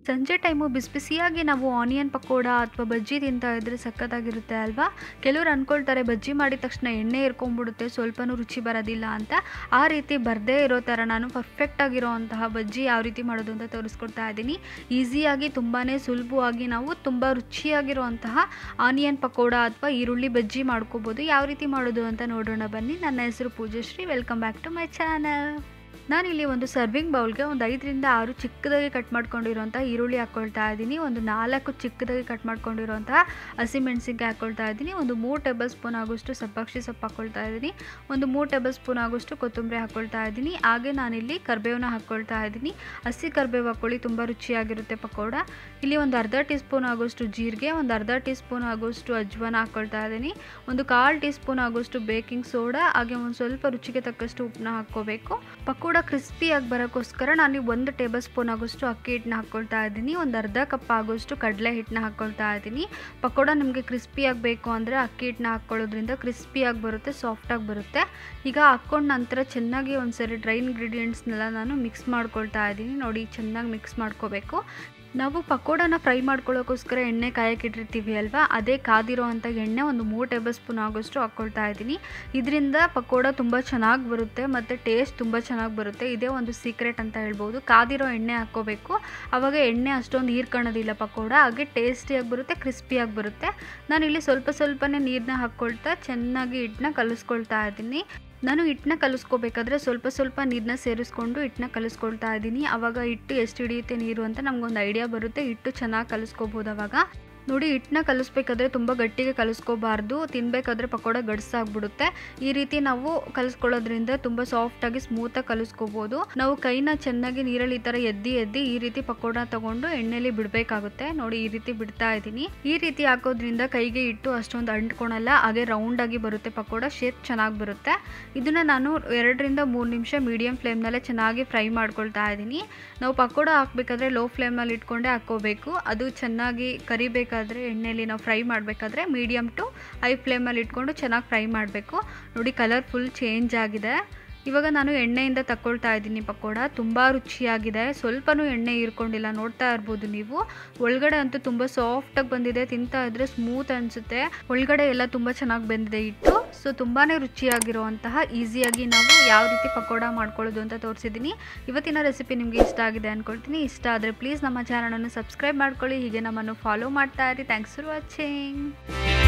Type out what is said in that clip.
ಸಂಜೆ ಟೈಮು ಬಿಸಿ ಬಿಸಿಯಾಗಿ ನಾವು ಆನಿಯನ್ ಪಕೋಡ ಅಥವಾ ಬಜ್ಜಿ ತಿಂತಾ ಇದ್ರೆ ಸಖತ್ತಾಗಿರುತ್ತೆ ಅಲ್ವಾ ಕೆಲವರು ಅಂದ್ಕೊಳ್ತಾರೆ ಬಜ್ಜಿ ಮಾಡಿದ ತಕ್ಷಣ ಎಣ್ಣೆ ಇರ್ಕೊಂಡ್ಬಿಡುತ್ತೆ ಸ್ವಲ್ಪನೂ ರುಚಿ ಬರೋದಿಲ್ಲ ಅಂತ ಆ ರೀತಿ ಬರದೇ ಇರೋ ಥರ ನಾನು ಪರ್ಫೆಕ್ಟಾಗಿರೋ ಅಂತಹ ಬಜ್ಜಿ ಯಾವ ರೀತಿ ಮಾಡೋದು ಅಂತ ತೋರಿಸ್ಕೊಡ್ತಾ ಇದ್ದೀನಿ ಈಸಿಯಾಗಿ ತುಂಬಾ ಸುಲಭವಾಗಿ ನಾವು ತುಂಬ ರುಚಿಯಾಗಿರುವಂತಹ ಆನಿಯನ್ ಪಕೋಡ ಅಥವಾ ಈರುಳ್ಳಿ ಬಜ್ಜಿ ಮಾಡ್ಕೋಬೋದು ಯಾವ ರೀತಿ ಮಾಡೋದು ಅಂತ ನೋಡೋಣ ಬನ್ನಿ ನನ್ನ ಹೆಸರು Poojashree welcome back to my channel ನಾನಿಲ್ಲಿ ಒಂದು ಸರ್ವಿಂಗ್ ಬೌಲ್ಗೆ ಒಂದು ಐದರಿಂದ ಆರು ಚಿಕ್ಕದಾಗಿ ಕಟ್ ಮಾಡ್ಕೊಂಡಿರೋಂಥ ಈರುಳ್ಳಿ ಹಾಕ್ಕೊಳ್ತಾ ಇದ್ದೀನಿ ಒಂದು ನಾಲ್ಕು ಚಿಕ್ಕದಾಗಿ ಕಟ್ ಮಾಡ್ಕೊಂಡಿರೋಂಥ ಹಸಿಮೆಣಸಿನ್ಕಾಯಿ ಹಾಕ್ಕೊಳ್ತಾ ಇದ್ದೀನಿ ಒಂದು ಮೂರು ಟೇಬಲ್ ಸ್ಪೂನ್ ಆಗೋಷ್ಟು ಸಬ್ಬಾಕ್ಷಿ ಸೊಪ್ಪು ಹಾಕ್ಕೊಳ್ತಾ ಇದ್ದೀನಿ ಒಂದು ಮೂರು ಟೇಬಲ್ ಸ್ಪೂನ್ ಆಗೋಷ್ಟು ಕೊತ್ತಂಬರಿ ಹಾಕ್ಕೊಳ್ತಾ ಇದ್ದೀನಿ ಹಾಗೆ ನಾನಿಲ್ಲಿ ಕರ್ಬೇವನ್ನ ಹಾಕ್ಕೊಳ್ತಾ ಇದ್ದೀನಿ ಹಸಿ ಕರ್ಬೇವು ಹಾಕ್ಕೊಳ್ಳಿ ತುಂಬ ರುಚಿಯಾಗಿರುತ್ತೆ ಪಕೋಡ ಇಲ್ಲಿ ಒಂದು ಅರ್ಧ ಟೀ ಸ್ಪೂನ್ ಆಗೋಷ್ಟು ಜೀರಿಗೆ ಒಂದು ಅರ್ಧ ಟೀ ಸ್ಪೂನ್ ಆಗೋಷ್ಟು ಅಜ್ವಾನ ಹಾಕ್ಕೊಳ್ತಾ ಇದ್ದೀನಿ ಒಂದು ಕಾಲು ಟೀ ಸ್ಪೂನ್ ಆಗೋಷ್ಟು ಬೇಕಿಂಗ್ ಸೋಡಾ ಹಾಗೆ ಒಂದು ಸ್ವಲ್ಪ ರುಚಿಗೆ ತಕ್ಕಷ್ಟು ಉಪ್ಪನ್ನ ಹಾಕ್ಕೋಬೇಕು ಪಕೋಡ ಕ್ರಿಸ್ಪಿಯಾಗಿ ಬರೋಕ್ಕೋಸ್ಕರ ನಾನು ಒಂದು ಟೇಬಲ್ ಸ್ಪೂನ್ ಆಗೋಷ್ಟು ಅಕ್ಕಿ ಹಿಟ್ಟನ್ನ ಹಾಕ್ಕೊಳ್ತಾ ಇದ್ದೀನಿ ಒಂದು ಅರ್ಧ ಕಪ್ ಆಗೋಷ್ಟು ಕಡಲೆ ಹಿಟ್ಟನ್ನ ಹಾಕ್ಕೊಳ್ತಾ ಇದ್ದೀನಿ ಪಕೋಡ ನಿಮಗೆ ಕ್ರಿಸ್ಪಿಯಾಗಿ ಬೇಕು ಅಂದರೆ ಅಕ್ಕಿ ಹಿಟ್ಟನ್ನ ಹಾಕ್ಕೊಳ್ಳೋದ್ರಿಂದ ಕ್ರಿಸ್ಪಿಯಾಗಿ ಬರುತ್ತೆ ಸಾಫ್ಟಾಗಿ ಬರುತ್ತೆ ಈಗ ಹಾಕ್ಕೊಂಡ ನಂತರ ಚೆನ್ನಾಗಿ ಒಂದು ಸರಿ ಡ್ರೈ ಇಂಗ್ರೀಡಿಯೆಂಟ್ಸ್ನೆಲ್ಲ ನಾನು ಮಿಕ್ಸ್ ಮಾಡ್ಕೊಳ್ತಾ ಇದ್ದೀನಿ ನೋಡಿ ಚೆನ್ನಾಗಿ ಮಿಕ್ಸ್ ಮಾಡ್ಕೋಬೇಕು ನಾವು ಪಕೋಡನ ಫ್ರೈ ಮಾಡ್ಕೊಳ್ಳೋಕ್ಕೋಸ್ಕರ ಎಣ್ಣೆ ಕಾಯಕ್ಕಿಟ್ಟಿರ್ತೀವಿ ಅಲ್ವಾ ಅದೇ ಕಾದಿರೋ ಅಂಥ ಎಣ್ಣೆ ಒಂದು ಮೂರು ಟೇಬಲ್ ಸ್ಪೂನ್ ಆಗೋಷ್ಟು ಹಾಕ್ಕೊಳ್ತಾ ಇದ್ದೀನಿ ಇದರಿಂದ ಪಕೋಡ ತುಂಬ ಚೆನ್ನಾಗಿ ಬರುತ್ತೆ ಮತ್ತು ಟೇಸ್ಟ್ ತುಂಬ ಚೆನ್ನಾಗಿ ಬರುತ್ತೆ ಇದೇ ಒಂದು ಸೀಕ್ರೆಟ್ ಅಂತ ಹೇಳ್ಬೋದು ಕಾದಿರೋ ಎಣ್ಣೆ ಹಾಕ್ಕೋಬೇಕು ಆವಾಗ ಎಣ್ಣೆ ಅಷ್ಟೊಂದು ಹೀರ್ಕೊಳ್ಳೋದಿಲ್ಲ ಪಕೋಡ ಹಾಗೆ ಟೇಸ್ಟಿಯಾಗಿ ಬರುತ್ತೆ ಕ್ರಿಸ್ಪಿಯಾಗಿ ಬರುತ್ತೆ ನಾನಿಲ್ಲಿ ಸ್ವಲ್ಪ ಸ್ವಲ್ಪನೇ ನೀರನ್ನ ಹಾಕ್ಕೊಳ್ತಾ ಚೆನ್ನಾಗಿ ಹಿಟ್ಟನ್ನ ಕಲಿಸ್ಕೊಳ್ತಾ ಇದ್ದೀನಿ ನಾನು ಹಿಟ್ಟನ್ನ ಕಲಿಸ್ಕೋಬೇಕಾದ್ರೆ ಸ್ವಲ್ಪ ಸ್ವಲ್ಪ ನೀರನ್ನ ಸೇರಿಸ್ಕೊಂಡು ಹಿಟ್ಟನ್ನ ಕಲಿಸ್ಕೊಳ್ತಾ ಇದ್ದೀನಿ ಆವಾಗ ಹಿಟ್ಟು ಎಷ್ಟು ಹಿಡಿಯುತ್ತೆ ನೀರು ಅಂತ ನಮಗೊಂದು ಐಡಿಯಾ ಬರುತ್ತೆ ಹಿಟ್ಟು ಚೆನ್ನಾಗಿ ಕಲಿಸ್ಕೋಬೋದು ಅವಾಗ ನೋಡಿ ಹಿಟ್ಟನ್ನ ಕಲಿಸ್ಬೇಕಾದ್ರೆ ತುಂಬ ಗಟ್ಟಿಗೆ ಕಲಿಸ್ಕೋಬಾರ್ದು ತಿನ್ನಬೇಕಾದ್ರೆ ಪಕೋಡ ಗಡ್ಸಾಗ್ಬಿಡುತ್ತೆ ಈ ರೀತಿ ನಾವು ಕಲಿಸ್ಕೊಳ್ಳೋದ್ರಿಂದ ತುಂಬ ಸಾಫ್ಟಾಗಿ ಸ್ಮೂತಾಗಿ ಕಲಿಸ್ಕೋಬೋದು ನಾವು ಕೈನ ಚೆನ್ನಾಗಿ ನೀರಲ್ಲಿ ಈ ಥರ ಎದ್ದಿ ಎದ್ದಿ ಈ ರೀತಿ ಪಕೋಡ ತಗೊಂಡು ಎಣ್ಣೆಲಿ ಬಿಡಬೇಕಾಗುತ್ತೆ ನೋಡಿ ಈ ರೀತಿ ಬಿಡ್ತಾ ಇದ್ದೀನಿ ಈ ರೀತಿ ಹಾಕೋದ್ರಿಂದ ಕೈಗೆ ಇಟ್ಟು ಅಷ್ಟೊಂದು ಅಂಟ್ಕೊಳಲ್ಲ ಹಾಗೆ ರೌಂಡಾಗಿ ಬರುತ್ತೆ ಪಕೋಡ ಶೇಪ್ ಚೆನ್ನಾಗಿ ಬರುತ್ತೆ ಇದನ್ನು ನಾನು ಎರಡರಿಂದ ಮೂರು ನಿಮಿಷ ಮೀಡಿಯಂ ಫ್ಲೇಮ್ನಲ್ಲೇ ಚೆನ್ನಾಗಿ ಫ್ರೈ ಮಾಡ್ಕೊಳ್ತಾ ಇದ್ದೀನಿ ನಾವು ಪಕೋಡ ಹಾಕಬೇಕಾದ್ರೆ ಲೋ ಫ್ಲೇಮ್ನಲ್ಲಿ ಇಟ್ಕೊಂಡೇ ಹಾಕ್ಕೋಬೇಕು ಅದು ಚೆನ್ನಾಗಿ ಕರಿಬೇಕು ಬೇಕಾದರೆ ಎಣ್ಣೆಲಿ ನಾವು ಫ್ರೈ ಮಾಡಬೇಕಾದ್ರೆ ಮೀಡಿಯಮ್ ಟು ಹೈ ಫ್ಲೇಮಲ್ಲಿ ಇಟ್ಕೊಂಡು ಚೆನ್ನಾಗಿ ಫ್ರೈ ಮಾಡಬೇಕು ನೋಡಿ ಕಲರ್ ಫುಲ್ ಚೇಂಜ್ ಆಗಿದೆ ಇವಾಗ ನಾನು ಎಣ್ಣೆಯಿಂದ ತಗೊಳ್ತಾ ಇದ್ದೀನಿ ಪಕೋಡ ತುಂಬ ರುಚಿಯಾಗಿದೆ ಸ್ವಲ್ಪನೂ ಎಣ್ಣೆ ಹೀರ್ಕೊಂಡಿಲ್ಲ ನೋಡ್ತಾ ಇರ್ಬೋದು ನೀವು ಒಳಗಡೆ ಅಂತೂ ತುಂಬ ಸಾಫ್ಟಾಗಿ ಬಂದಿದೆ ತಿಂತಾ ಇದ್ರೆ ಸ್ಮೂತ್ ಅನಿಸುತ್ತೆ ಒಳಗಡೆ ಎಲ್ಲ ತುಂಬ ಚೆನ್ನಾಗಿ ಬಂದಿದೆ ಹಿಟ್ಟು ಸೊ ತುಂಬಾ ರುಚಿಯಾಗಿರುವಂತಹ ಈಸಿಯಾಗಿ ನಾವು ಯಾವ ರೀತಿ ಪಕೋಡ ಮಾಡ್ಕೊಳ್ಳೋದು ಅಂತ ತೋರಿಸಿದ್ದೀನಿ ಇವತ್ತಿನ ರೆಸಿಪಿ ನಿಮಗೆ ಇಷ್ಟ ಆಗಿದೆ ಅಂದ್ಕೊಳ್ತೀನಿ ಇಷ್ಟ ಆದರೆ ಪ್ಲೀಸ್ ನಮ್ಮ ಚಾನಲನ್ನು ಸಬ್ಸ್ಕ್ರೈಬ್ ಮಾಡ್ಕೊಳ್ಳಿ ಹೀಗೆ ನಮ್ಮನ್ನು ಫಾಲೋ ಮಾಡ್ತಾ ಇರಿ ಥ್ಯಾಂಕ್ಸ್ ಫಾರ್ ವಾಚಿಂಗ್